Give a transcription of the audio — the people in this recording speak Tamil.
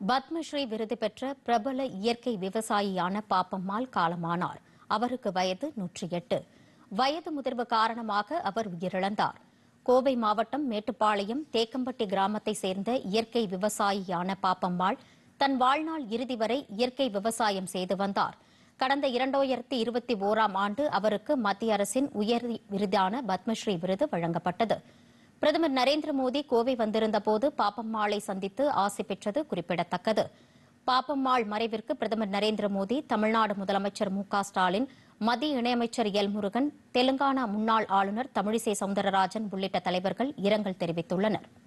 பத்மஸ்ரீ விருது பெற்ற பிரபல இயற்கை விவசாயியான பாப்பம்மாள் காலமானார் அவருக்கு வயது நூற்றி எட்டு வயது முதிர்வு காரணமாக அவர் உயிரிழந்தார் கோவை மாவட்டம் மேட்டுப்பாளையம் தேக்கம்பட்டி கிராமத்தை சேர்ந்த இயற்கை விவசாயியான பாப்பம்மாள் தன் வாழ்நாள் இறுதி வரை இயற்கை விவசாயம் செய்து வந்தார் கடந்த இரண்டாயிரத்தி இருபத்தி ஓராம் ஆண்டு அவருக்கு மத்திய அரசின் உயர் விருதான பத்மஸ்ரீ விருது வழங்கப்பட்டது பிரதமர் நரேந்திர மோடி கோவை வந்திருந்தபோது பாப்பம்மாளை சந்தித்து ஆசி பெற்றது குறிப்பிடத்தக்கது பாப்பம்மாள் மறைவிற்கு பிரதமர் நரேந்திர மோடி தமிழ்நாடு முதலமைச்சர் மு க ஸ்டாலின் மத்திய இணையமைச்சர் எல் முருகன் தெலுங்கானா முன்னாள் ஆளுநர் தமிழிசை சவுந்தரராஜன் உள்ளிட்ட தலைவர்கள் இரங்கல் தெரிவித்துள்ளனா்